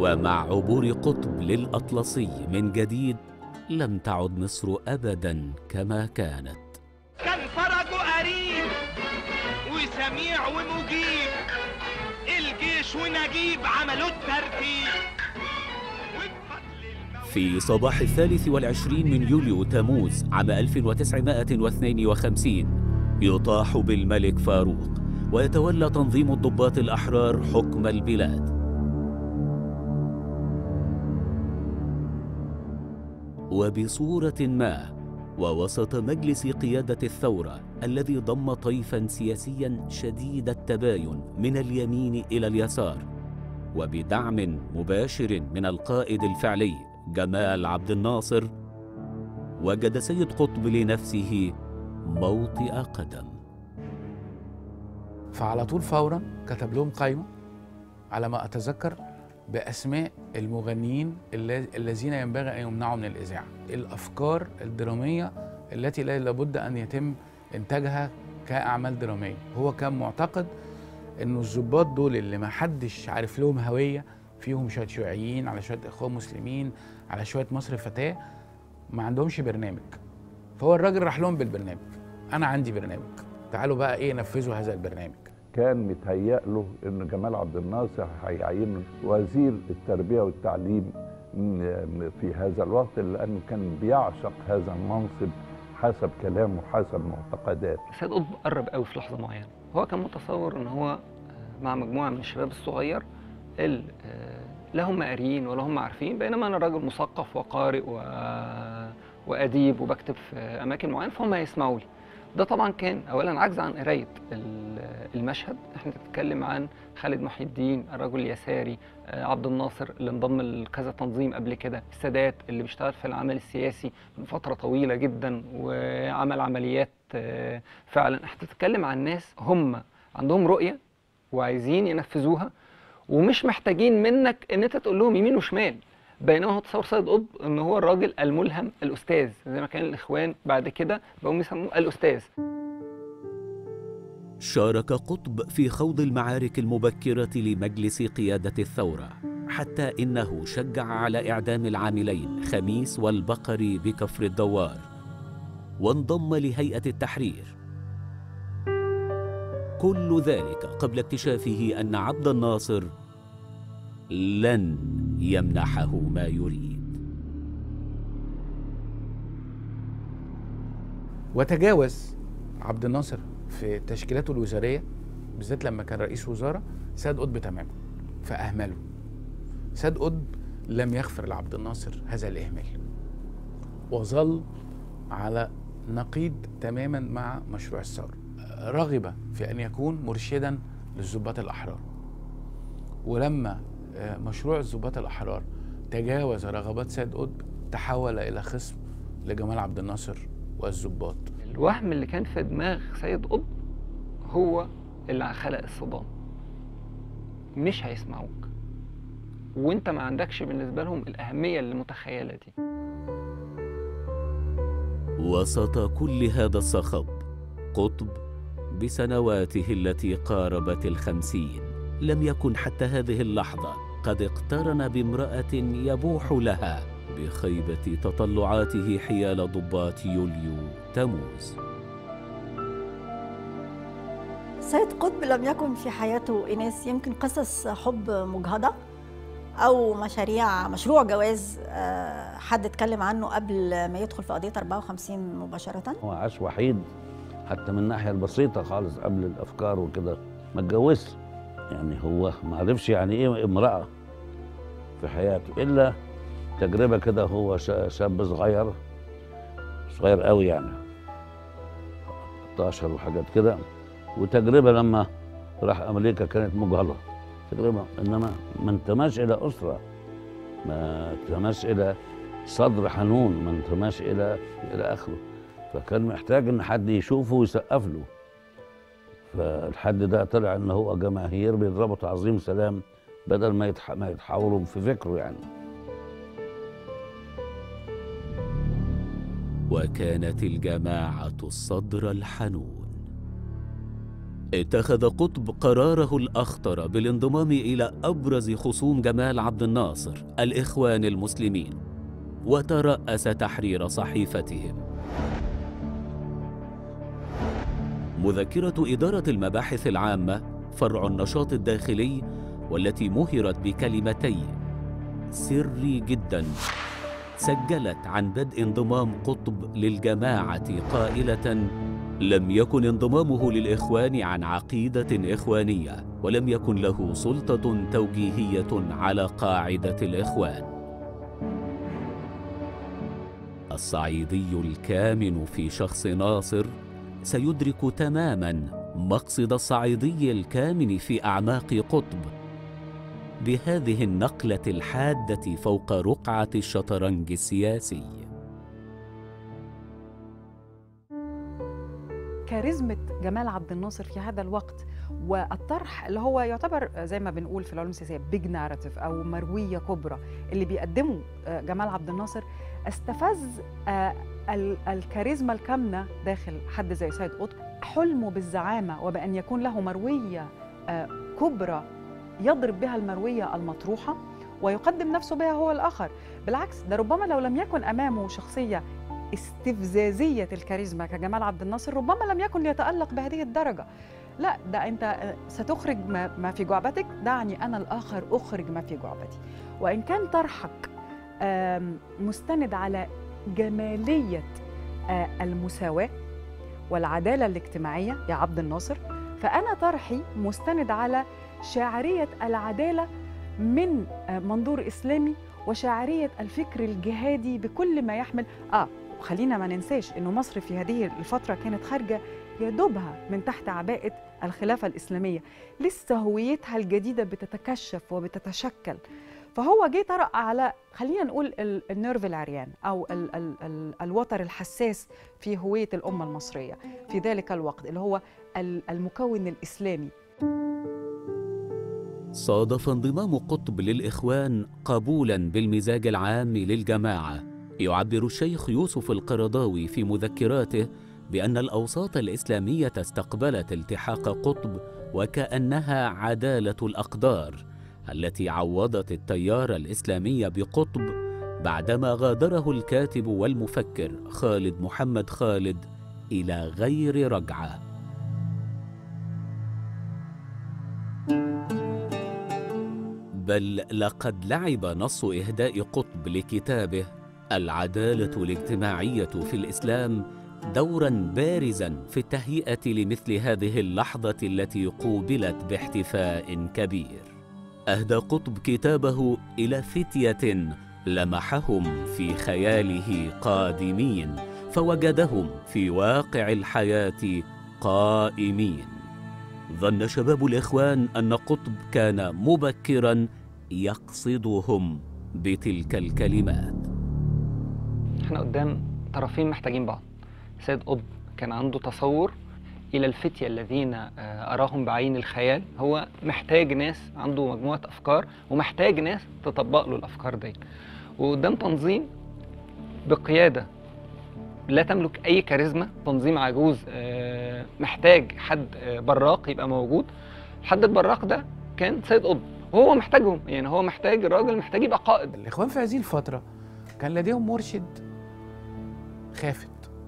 ومع عبور قطب للأطلسي من جديد لم تعد مصر أبدا كما كانت كان فرجه قريب وسميع ومجيب الجيش ونجيب عملوا الترتيب في صباح الثالث والعشرين من يوليو تموز عام 1952 يطاح بالملك فاروق ويتولى تنظيم الضباط الأحرار حكم البلاد وبصورة ما ووسط مجلس قيادة الثورة الذي ضم طيفا سياسيا شديد التباين من اليمين إلى اليسار وبدعم مباشر من القائد الفعلي جمال عبد الناصر وجد سيد قطب لنفسه موطئ قدم فعلى طول فورا كتب لهم قائمة على ما أتذكر بأسماء المغنيين الل- الذين ينبغي أن يمنعوا من الإذاعة الأفكار الدرامية التي لا- لابد أن يتم إنتاجها كأعمال درامية هو كان معتقد أنه الضباط دول اللي ما حدش عارف لهم هوية فيهم شوية شيوعيين على شوية إخوان مسلمين على شوية مصر فتاة ما عندهمش برنامج فهو الراجل راح لهم بالبرنامج أنا عندي برنامج تعالوا بقى إيه نفذوا هذا البرنامج كان متهيأ له ان جمال عبد الناصر هيعينه وزير التربيه والتعليم م- في هذا الوقت لانه كان بيعشق هذا المنصب حسب كلامه حسب معتقداته سيد قطب قرب قوي في لحظه معينه هو كان متصور ان هو مع مجموعه من الشباب الصغير اللي لا هم قاريين ولا هم عارفين بينما انا راجل مثقف وقارئ و... واديب وبكتب في اماكن معينه فهم هيسمعوا لي ده طبعا كان اولا عجز عن قرايه ال- المشهد احنا بنتكلم عن خالد محي الدين الرجل اليساري آه، عبد الناصر اللي انضم لكذا تنظيم قبل كده السادات اللي بيشتغل في العمل السياسي من فتره طويله جدا وعمل عمليات آه، فعلا احنا بنتكلم عن ناس هم عندهم رؤيه وعايزين ينفذوها ومش محتاجين منك ان انت تقول لهم يمين وشمال بينما هو تصور سيد قطب ان هو الراجل الملهم الاستاذ زي ما كان الاخوان بعد كده بقوا يسموه الاستاذ شارك قطب في خوض المعارك المبكرة لمجلس قيادة الثورة حتى إنه شجع على إعدام العاملين خميس والبقري بكفر الدوار وانضم لهيئة التحرير كل ذلك قبل اكتشافه أن عبد الناصر لن يمنحه ما يريد وتجاوز عبد الناصر في تشكيلاته الوزاريه بالذات لما كان رئيس وزراء سيد قطب تماما فاهمله سيد قطب لم يغفر لعبد الناصر هذا الاهمال وظل على نقيض تماما مع مشروع الثوره رغب في ان يكون مرشدا للضباط الاحرار ولما آه، مشروع الضباط الاحرار تجاوز رغبات سيد قطب تحول الى خصم لجمال عبد الناصر والضباط الوهم اللي كان في دماغ سيد قطب هو اللي خلق الصدام مش هيسمعوك وانت ما عندكش بالنسبه لهم الاهميه اللي متخيله دي وسط كل هذا الصخب قطب بسنواته التي قاربت الخمسين لم يكن حتى هذه اللحظة قد اقترن بامرأة يبوح لها بخيبة تطلعاته حيال ضباط يوليو تموز سيد قطب لم يكن في حياته إيناس يمكن قصص حب مجهضة أو مشاريع مشروع جواز آه، حد اتكلم عنه قبل ما يدخل في قضية 54 مباشرة هو عاش وحيد حتى من الناحيه البسيطه خالص قبل الافكار وكده ما اتجوزش يعني هو ما عرفش يعني ايه امراه في حياته الا تجربه كده هو شا- شاب صغير صغير قوي يعني 16 وحاجات كده وتجربه لما راح امريكا كانت مجهضه تجربه انما ما انتماش الى اسره ما انتماش الى صدر حنون ما انتماش الى الى اخره فكان محتاج ان حد يشوفه ويسقف له فالحد ده طلع ان هو جماهير بيضربوا تعظيم سلام بدل ما يتح... ما يتحولوا في فكره يعني وكانت الجماعة الصدر الحنون اتخذ قطب قراره الأخطر بالانضمام إلى أبرز خصوم جمال عبد الناصر الإخوان المسلمين وترأس تحرير صحيفتهم مذكرة إدارة المباحث العامة فرع النشاط الداخلي والتي مهرت بكلمتي سري جدا سجلت عن بدء انضمام قطب للجماعة قائلة لم يكن انضمامه للإخوان عن عقيدة إخوانية ولم يكن له سلطة توجيهية على قاعدة الإخوان الصعيدي الكامن في شخص ناصر سيدرك تماما مقصد الصعيدي الكامن في أعماق قطب بهذه النقلة الحادة فوق رقعة الشطرنج السياسي كاريزمة جمال عبد الناصر في هذا الوقت والطرح اللي هو يعتبر زي ما بنقول في العلوم السياسيه بيج ناراتيف او مرويه كبرى اللي بيقدمه آه، جمال عبد الناصر استفز آه، ال- الكاريزما الكامنه داخل حد زي سيد قطب حلمه بالزعامه وبان يكون له مرويه آه، كبرى يضرب بها المرويه المطروحه ويقدم نفسه بها هو الاخر بالعكس ده ربما لو لم يكن امامه شخصيه استفزازيه الكاريزما كجمال عبد الناصر ربما لم يكن ليتالق بهذه الدرجه لا ده انت ستخرج ما ما في جعبتك دعني انا الاخر اخرج ما في جعبتي وان كان طرحك آم، مستند على جماليه آه، المساواه والعداله الاجتماعيه يا عبد الناصر فانا طرحي مستند على شاعريه العداله من آه، منظور اسلامي وشاعريه الفكر الجهادي بكل ما يحمل اه وخلينا ما ننساش انه مصر في هذه الفتره كانت خارجه يدوبها من تحت عباءة الخلافة الإسلامية لسه هويتها الجديدة بتتكشف وبتتشكل فهو جه طرق على خلينا نقول ال- النيرف العريان أو ال ال ال الوتر الحساس في هوية الأمة المصرية في ذلك الوقت اللي هو ال- المكون الإسلامي صادف انضمام قطب للإخوان قبولا بالمزاج العام للجماعة يعبر الشيخ يوسف القرضاوي في مذكراته بأن الأوساط الإسلامية استقبلت التحاق قطب وكأنها عدالة الأقدار التي عوضت التيار الإسلامي بقطب بعدما غادره الكاتب والمفكر خالد محمد خالد إلى غير رجعه بل لقد لعب نص إهداء قطب لكتابه العدالة الاجتماعية في الإسلام دورا بارزا في التهيئة لمثل هذه اللحظة التي قوبلت باحتفاء كبير أهدى قطب كتابه إلى فتية لمحهم في خياله قادمين فوجدهم في واقع الحياة قائمين ظن شباب الإخوان أن قطب كان مبكرا يقصدهم بتلك الكلمات احنا قدام طرفين محتاجين بعض سيد قطب كان عنده تصور الى الفتية الذين آه، اراهم بعين الخيال هو محتاج ناس عنده مجموعة افكار ومحتاج ناس تطبق له الافكار دي وقدام تنظيم بقيادة لا تملك اي كاريزما تنظيم عجوز آه، محتاج حد آه، براق يبقى موجود الحد البراق ده كان سيد قطب وهو محتاجهم يعني هو محتاج الراجل محتاج يبقى قائد الإخوان في هذه الفترة كان لديهم مرشد خافت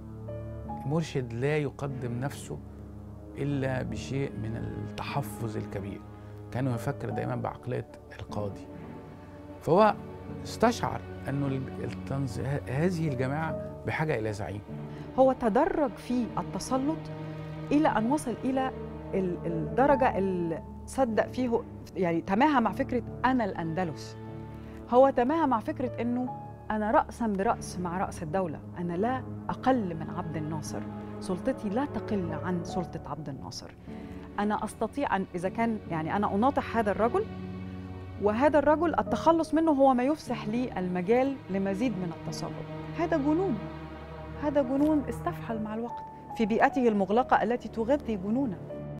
مرشد لا يقدم نفسه إلا بشيء من التحفظ الكبير كان يفكر دائما بعقلية القاضي فهو استشعر أنه التنز... هذه الجماعة بحاجة إلى زعيم هو تدرج في التسلط الى ان وصل الى ال- الدرجه اللي صدق فيه يعني تماهى مع فكره انا الاندلس هو تماهى مع فكره انه انا راسا براس مع راس الدوله انا لا اقل من عبد الناصر سلطتي لا تقل عن سلطه عبد الناصر انا استطيع ان اذا كان يعني انا اناطح هذا الرجل وهذا الرجل التخلص منه هو ما يفسح لي المجال لمزيد من التسلط هذا جنون هذا جنون استفحل مع الوقت في بيئته المغلقة التي تغذي جنونه